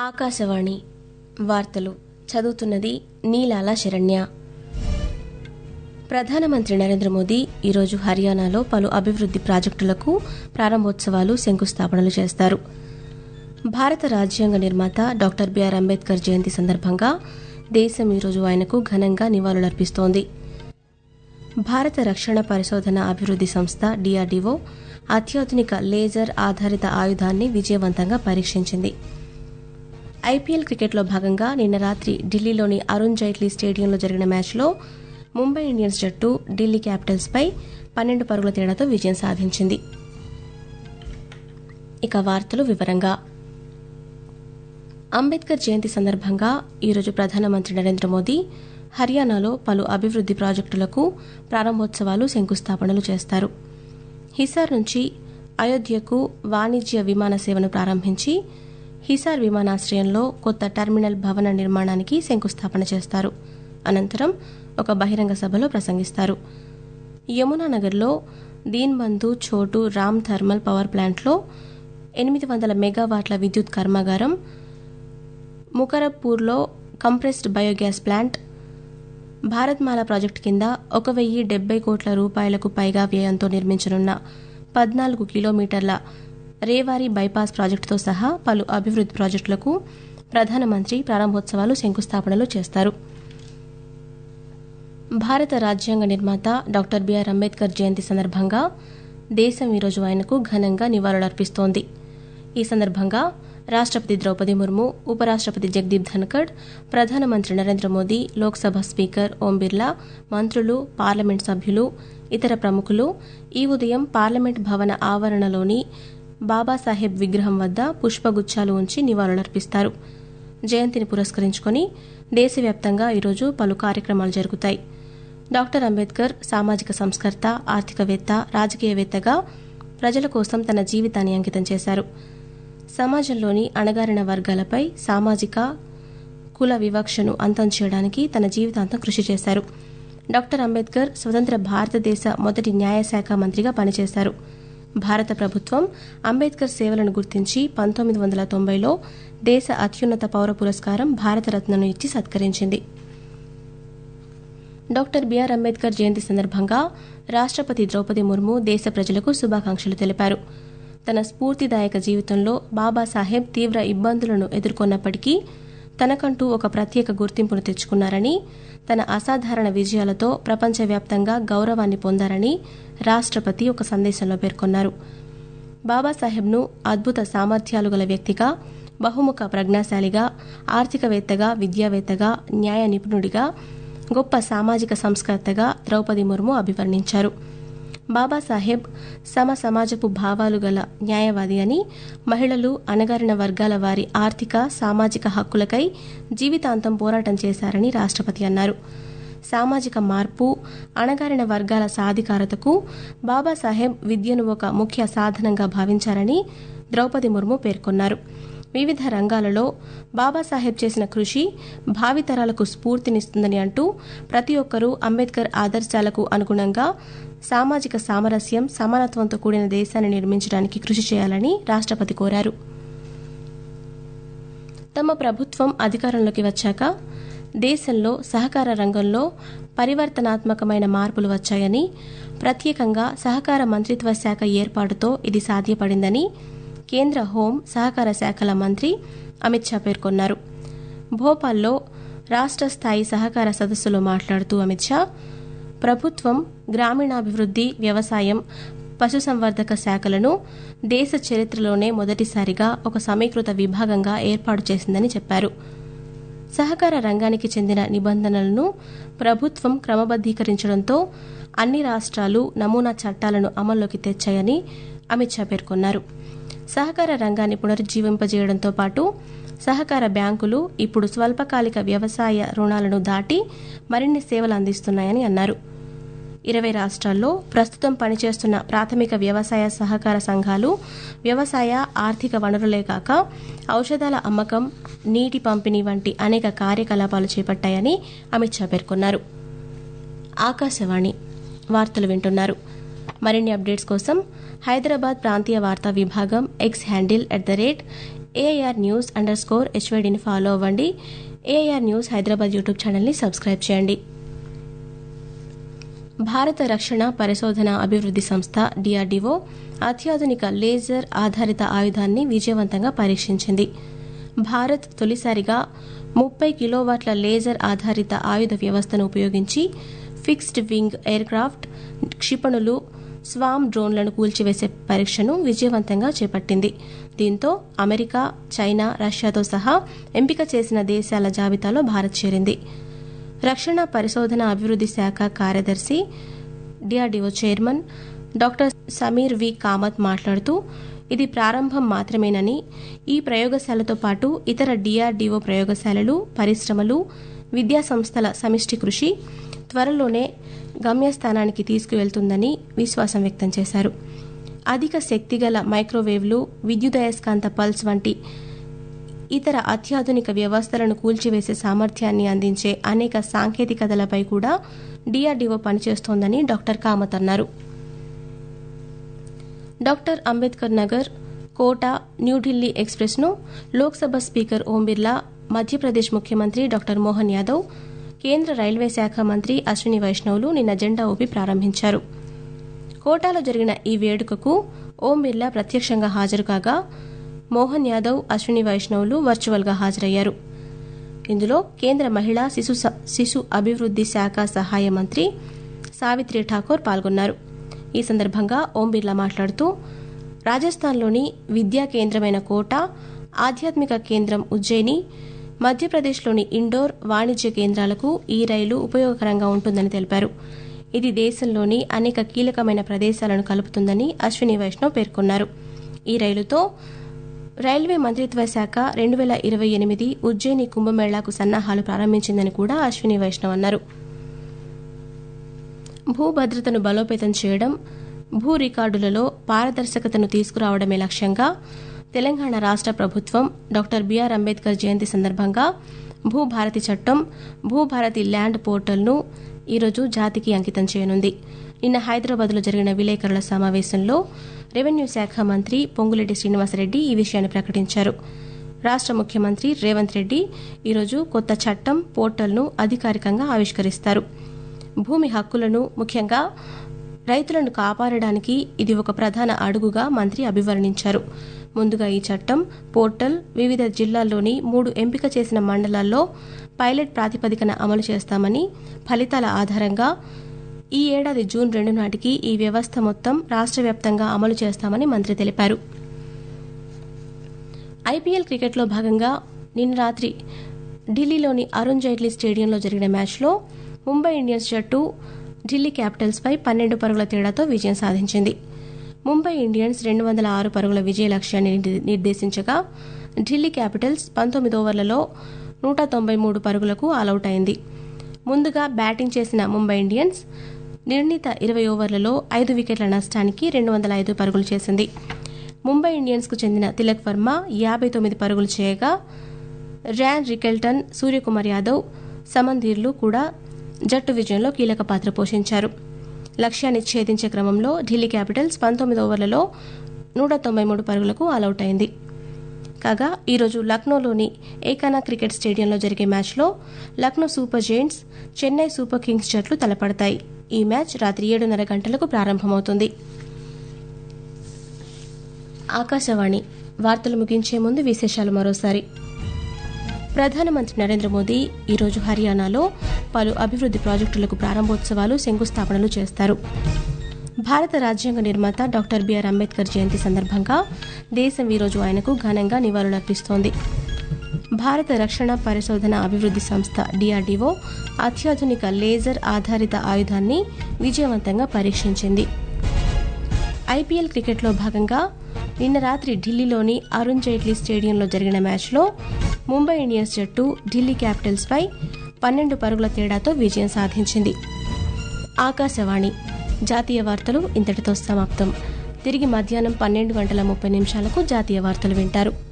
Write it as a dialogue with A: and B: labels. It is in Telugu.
A: ఆకాశవాణి వార్తలు చదువుతున్నది నీలాల శరణ్య ప్రధానమంత్రి నరేంద్ర మోదీ ఈరోజు హర్యానాలో పలు అభివృద్ది ప్రాజెక్టులకు ప్రారంభోత్సవాలు శంకుస్థాపనలు చేస్తారు భారత రాజ్యాంగ నిర్మాత డాక్టర్ బిఆర్ అంబేద్కర్ జయంతి సందర్భంగా దేశం ఈరోజు ఆయనకు ఘనంగా నివాళులర్పిస్తోంది భారత రక్షణ పరిశోధన అభివృద్ది సంస్థ డిఆర్డీఓ అత్యాధునిక లేజర్ ఆధారిత ఆయుధాన్ని విజయవంతంగా పరీక్షించింది ఐపీఎల్ క్రికెట్లో భాగంగా నిన్న రాత్రి ఢిల్లీలోని అరుణ్ జైట్లీ స్టేడియంలో జరిగిన మ్యాచ్లో ముంబై ఇండియన్స్ జట్టు ఢిల్లీ క్యాపిటల్స్పై పన్నెండు పరుగుల తేడాతో విజయం సాధించింది ఇక వార్తలు వివరంగా అంబేద్కర్ జయంతి సందర్భంగా ఈరోజు ప్రధానమంత్రి నరేంద్ర మోదీ హర్యానాలో పలు అభివృద్ది ప్రాజెక్టులకు ప్రారంభోత్సవాలు శంకుస్థాపనలు చేస్తారు హిసార్ నుంచి అయోధ్యకు వాణిజ్య విమాన సేవను ప్రారంభించి హిసార్ విమానాశ్రయంలో కొత్త టెర్మినల్ భవన నిర్మాణానికి శంకుస్థాపన చేస్తారు అనంతరం ఒక బహిరంగ సభలో ప్రసంగిస్తారు యమునానగర్లో దీన్బంధు చోటు రామ్ థర్మల్ పవర్ ప్లాంట్లో ఎనిమిది వందల మెగావాట్ల విద్యుత్ కర్మాగారం ముకరప్పూర్లో compressed biogas plant Bharatmala project కింద ఒక వెయ్యి డెబ్బై కోట్ల రూపాయలకు పైగా వ్యయంతో నిర్మించనున్న పద్నాలుగు కిలోమీటర్ల రేవారి బైపాస్ ప్రాజెక్టుతో సహా పలు అభివృద్ది ప్రాజెక్టులకు ప్రధానమంత్రి ప్రారంభోత్సవాలు శంకుస్థాపనలు చేస్తారు భారత రాజ్యాంగ నిర్మాత డాక్టర్ బిఆర్ అంబేద్కర్ జయంతి సందర్భంగా దేశం ఈరోజు ఆయనకు ఘనంగా నివాళులర్పిస్తోంది ఈ సందర్భంగా రాష్టపతి ద్రౌపది ముర్ము ఉపరాష్టపతి జగదీప్ ధన్కడ్ ప్రధానమంత్రి నరేంద్ర మోదీ లోక్సభ స్పీకర్ ఓం బిర్లా మంత్రులు పార్లమెంట్ సభ్యులు ఇతర ప్రముఖులు ఈ ఉదయం పార్లమెంట్ భవన ఆవరణలోని బాబాసాహెబ్ విగ్రహం వద్ద పుష్పగుచ్చాలు ఉంచి నివాళులర్పిస్తారు జయంతిని పురస్కరించుకుని దేశవ్యాప్తంగా ఈరోజు పలు కార్యక్రమాలు జరుగుతాయి డాక్టర్ అంబేద్కర్ సామాజిక సంస్కర్త ఆర్థికవేత్త రాజకీయవేత్తగా ప్రజల కోసం తన జీవితాన్ని అంకితం చేశారు సమాజంలోని అణగారిన వర్గాలపై సామాజిక కుల వివక్షను అంతం చేయడానికి తన జీవితాంతం కృషి చేశారు డాక్టర్ అంబేద్కర్ స్వతంత్ర భారతదేశ మొదటి న్యాయశాఖ మంత్రిగా పనిచేశారు భారత ప్రభుత్వం అంబేద్కర్ సేవలను గుర్తించి పంతొమ్మిది వందల తొంభైలో దేశ అత్యున్నత పౌర పురస్కారం భారతరత్నను ఇచ్చి సత్కరించింది డాక్టర్ బిఆర్ అంబేద్కర్ జయంతి సందర్భంగా రాష్టపతి ద్రౌపది ముర్ము దేశ ప్రజలకు శుభాకాంక్షలు తెలిపారు తన స్ఫూర్తిదాయక జీవితంలో బాబాసాహెబ్ తీవ్ర ఇబ్బందులను ఎదుర్కొన్నప్పటికీ తనకంటూ ఒక ప్రత్యేక గుర్తింపును తెచ్చుకున్నారని తన అసాధారణ విజయాలతో ప్రపంచవ్యాప్తంగా గౌరవాన్ని పొందారని రాష్టపతి ఒక సందేశంలో పేర్కొన్నారు బాబాసాహెబ్ను అద్భుత సామర్థ్యాలు గల వ్యక్తిగా బహుముఖ ప్రజ్ఞాశాలిగా ఆర్థికవేత్తగా విద్యావేత్తగా న్యాయ నిపుణుడిగా గొప్ప సామాజిక సంస్కర్తగా ద్రౌపది ముర్ము అభివర్ణించారు బాబాసాహెబ్ సమ సమాజపు భావాలు గల న్యాయవాది అని మహిళలు అణగారిన వర్గాల వారి ఆర్థిక సామాజిక హక్కులకై జీవితాంతం పోరాటం చేశారని రాష్టపతి అన్నారు సామాజిక మార్పు అణగారిన వర్గాల సాధికారతకు బాబాసాహెబ్ విద్యను ఒక ముఖ్య సాధనంగా భావించారని ద్రౌపది ముర్ము పేర్కొన్నారు వివిధ రంగాలలో బాబాసాహెబ్ చేసిన కృషి భావితరాలకు స్ఫూర్తినిస్తుందని అంటూ ప్రతి ఒక్కరూ అంబేద్కర్ ఆదర్శాలకు అనుగుణంగా సామాజిక సామరస్యం సమానత్వంతో కూడిన దేశాన్ని నిర్మించడానికి కృషి చేయాలని రాష్టపతి కోరారు తమ ప్రభుత్వం అధికారంలోకి వచ్చాక దేశంలో సహకార రంగంలో పరివర్తనాత్మకమైన మార్పులు వచ్చాయని ప్రత్యేకంగా సహకార మంత్రిత్వ శాఖ ఏర్పాటుతో ఇది సాధ్యపడిందని కేంద్ర హోం సహకార శాఖల మంత్రి అమిత్ షా పేర్కొన్నారు భోపాల్లో రాష్ట్ర స్థాయి సహకార సదస్సులో మాట్లాడుతూ అమిత్ షా ప్రభుత్వం గ్రామీణాభివృద్ది వ్యవసాయం పశుసంవర్ధక శాఖలను దేశ చరిత్రలోనే మొదటిసారిగా ఒక సమీకృత విభాగంగా ఏర్పాటు చేసిందని చెప్పారు సహకార రంగానికి చెందిన నిబంధనలను ప్రభుత్వం క్రమబద్దీకరించడంతో అన్ని రాష్ట్రాలు నమూనా చట్టాలను అమల్లోకి తెచ్చాయని అమిత్ షా పేర్కొన్నారు సహకార రంగాన్ని పునరుజ్జీవింపజేయడంతో పాటు సహకార బ్యాంకులు ఇప్పుడు స్వల్పకాలిక వ్యవసాయ రుణాలను దాటి మరిన్ని సేవలు అందిస్తున్నాయని అన్నారు ఇరవై రాష్ట్రాల్లో ప్రస్తుతం పనిచేస్తున్న ప్రాథమిక వ్యవసాయ సహకార సంఘాలు వ్యవసాయ ఆర్థిక వనరులే కాక ఔషధాల అమ్మకం నీటి పంపిణీ వంటి అనేక కార్యకలాపాలు చేపట్టాయని అమిత్ షా పేర్కొన్నారు ఆకాశవాణి వార్తలు వింటున్నారు మరిన్ని అప్డేట్స్ కోసం హైదరాబాద్ ప్రాంతీయ వార్తా విభాగం X handle at the rate AIR news underscore హెచ్వైడిని ఫాలో అవ్వండి ఏఐఆర్ న్యూస్ హైదరాబాద్ యూట్యూబ్ ఛానల్ని సబ్స్క్రైబ్ చేయండి భారత రక్షణ పరిశోధన అభివృద్ధి సంస్థ డిఆర్డీఓ అత్యాధునిక లేజర్ ఆధారిత ఆయుధాన్ని విజయవంతంగా పరీక్షించింది భారత్ తొలిసారిగా ముప్పై కిలోవాట్ల లేజర్ ఆధారిత ఆయుధ వ్యవస్థను ఉపయోగించి ఫిక్స్డ్ వింగ్ ఎయిర్క్రాఫ్ట్ క్షిపణులు స్వామ్ డ్రోన్లను కూల్చివేసే పరీక్షను విజయవంతంగా చేపట్టింది దీంతో అమెరికా చైనా రష్యాతో సహా ఎంపిక చేసిన దేశాల జాబితాలో భారత్ చేరింది రక్షణ పరిశోధన అభివృద్ధి శాఖ కార్యదర్శి DRDO chairman doctor Sameer V Kamat మాట్లాడుతూ ఇది ప్రారంభం మాత్రమేనని ఈ ప్రయోగశాలతో పాటు ఇతర డిఆర్డీఓ ప్రయోగశాలలు పరిశ్రమలు విద్యా సంస్థల సమిష్టి కృషి త్వరలోనే గమ్యస్థానానికి తీసుకువెళ్తుందని విశ్వాసం వ్యక్తం చేశారు అధిక శక్తిగల మైక్రోవేవ్లు విద్యుదయస్కాంత పల్స్ వంటి ఇతర అత్యాధునిక వ్యవస్థలను కూల్చివేసే సామర్థ్యాన్ని అందించే అనేక సాంకేతికతలపై కూడా డిఆర్డీఓ పనిచేస్తోందని డాక్టర్ కామత్ అన్నారు డాక్టర్ అంబేద్కర్ నగర్ కోట న్యూఢిల్లీ ఎక్స్ప్రెస్ను లోక్సభ స్పీకర్ ఓం బిర్లా మధ్యప్రదేశ్ ముఖ్యమంత్రి డాక్టర్ మోహన్ యాదవ్ కేంద్ర రైల్వే శాఖ మంత్రి అశ్విని వైష్ణవులు నిన్న జెండా ఊపి ప్రారంభించారు కోటాలో జరిగిన ఈ వేడుకకు ఓం బిర్లా ప్రత్యక్షంగా హాజరు కాగా మోహన్ యాదవ్ అశ్విని వైష్ణవులు వర్చువల్గా హాజరయ్యారు ఇందులో కేంద్ర మహిళా శిశు శిశు అభివృద్ధి శాఖ సహాయ మంత్రి సావిత్రి ఠాకూర్ పాల్గొన్నారు ఈ సందర్భంగా ఓం బిర్లా మాట్లాడుతూ రాజస్థాన్లోని విద్యా కేంద్రమైన కోట ఆధ్యాత్మిక కేంద్రం ఉజ్జయిని మధ్యప్రదేశ్లోని ఇండోర్ వాణిజ్య కేంద్రాలకు ఈ రైలు ఉపయోగకరంగా ఉంటుందని తెలిపారు ఇది దేశంలోని అనేక కీలకమైన ప్రదేశాలను కలుపుతుందని అశ్విని వైష్ణవ్ పేర్కొన్నారు ఈ రైలుతో రైల్వే మంత్రిత్వ శాఖ రెండు వేల ఇరవై ఎనిమిది ఉజ్జయిని కుంభమేళాకు సన్నాహాలు ప్రారంభించిందని కూడా అశ్విని వైష్ణవ్ అన్నారు భూభద్రతను బలోపేతం చేయడం భూ రికార్డులలో పారదర్శకతను తీసుకురావడమే లక్ష్యంగా తెలంగాణ రాష్ట ప్రభుత్వం డాక్టర్ బిఆర్ అంబేద్కర్ జయంతి సందర్భంగా భూభారతి చట్టం భూభారతి ల్యాండ్ పోర్టల్ను ఈరోజు జాతికి అంకితం చేయనుంది నిన్న హైదరాబాద్లో జరిగిన విలేకరుల సమావేశంలో రెవెన్యూ శాఖ మంత్రి పొంగులేటి శ్రీనివాసరెడ్డి ఈ విషయాన్ని ప్రకటించారు రాష్ట ముఖ్యమంత్రి రేవంత్ రెడ్డి ఈరోజు కొత్త చట్టం పోర్టల్ను అధికారికంగా ఆవిష్కరిస్తారు భూమి హక్కులను ముఖ్యంగా రైతులను కాపాడడానికి ఇది ఒక ప్రధాన అడుగుగా మంత్రి అభివర్ణించారు ముందుగా ఈ చట్టం పోర్టల్ వివిధ జిల్లాల్లోని మూడు ఎంపిక చేసిన మండలాల్లో పైలట్ ప్రాతిపదికన అమలు చేస్తామని ఫలితాల ఆధారంగా ఈ ఏడాది జూన్ రెండు నాటికి ఈ వ్యవస్థ మొత్తం రాష్ట్ర వ్యాప్తంగా అమలు చేస్తామని మంత్రి తెలిపారు ఐపీఎల్ క్రికెట్లో భాగంగా నిన్న రాత్రి ఢిల్లీలోని అరుణ్ జైట్లీ స్టేడియంలో జరిగిన మ్యాచ్లో ముంబై ఇండియన్స్ జట్టు ఢిల్లీ క్యాపిటల్స్పై పన్నెండు పరుగుల తేడాతో విజయం సాధించింది ముంబై ఇండియన్స్ రెండు వందల ఆరు పరుగుల విజయ లక్ష్యాన్ని నిర్దేశించగా ఢిల్లీ క్యాపిటల్స్ పంతొమ్మిది ఓవర్లలో నూట తొంభై మూడు పరుగులకు ఆలౌట్ అయింది ముందుగా బ్యాటింగ్ చేసిన ముంబై ఇండియన్స్ నిర్ణీత ఇరవై ఓవర్లలో ఐదు వికెట్ల నష్టానికి రెండు వందల ఐదు పరుగులు చేసింది ముంబై ఇండియన్స్కు చెందిన తిలక్ వర్మ యాభై తొమ్మిది పరుగులు చేయగా ర్యాన్ రికెల్టన్ సూర్యకుమార్ యాదవ్ సమంధీర్లు కూడా జట్టు విజయంలో కీలక పాత్ర పోషించారు లక్ష్యాన్ని ఛేదించే క్రమంలో ఢిల్లీ క్యాపిటల్స్ పంతొమ్మిది ఓవర్లలో నూట తొంభై మూడు పరుగులకు ఆలౌట్ అయింది కాగా ఈరోజు లక్నోలోని ఏకానా క్రికెట్ స్టేడియంలో జరిగే మ్యాచ్లో Lucknow Super Giants Chennai Super Kings జట్లు తలపడతాయి ఈ మ్యాచ్ రాత్రి ఏడున్నర గంటలకు ప్రారంభమవుతుంది ఆకాశవాణి వార్తలు ముగించే ముందు విశేషాలు మరోసారి ప్రధానమంత్రి నరేంద్ర మోదీ ఈరోజు హర్యానాలో పలు అభివృద్ది ప్రాజెక్టులకు ప్రారంభోత్సవాలు శంకుస్థాపనలు చేస్తారు భారత రాజ్యాంగ నిర్మాత డాక్టర్ బిఆర్ అంబేద్కర్ జయంతి సందర్భంగా దేశం ఈరోజు ఆయనకు ఘనంగా నివాళులర్పిస్తోంది భారత రక్షణ పరిశోధన అభివృద్ది సంస్థ డిఆర్డీఓ అత్యాధునిక లేజర్ ఆధారిత ఆయుధాన్ని విజయవంతంగా పరీక్షించింది ఐపీఎల్ క్రికెట్లో భాగంగా నిన్న రాత్రి ఢిల్లీలోని అరుణ్ జైట్లీ స్టేడియంలో జరిగిన మ్యాచ్లో ముంబై ఇండియన్స్ జట్టు ఢిల్లీ క్యాపిటల్స్పై పన్నెండు పరుగుల తేడాతో విజయం సాధించింది ఆకాశవాణి జాతీయ వార్తలు ఇంతటితో సమాప్తం తిరిగి మధ్యాహ్నం పన్నెండు గంటల ముప్పై నిమిషాలకు జాతీయ వార్తలు వింటారు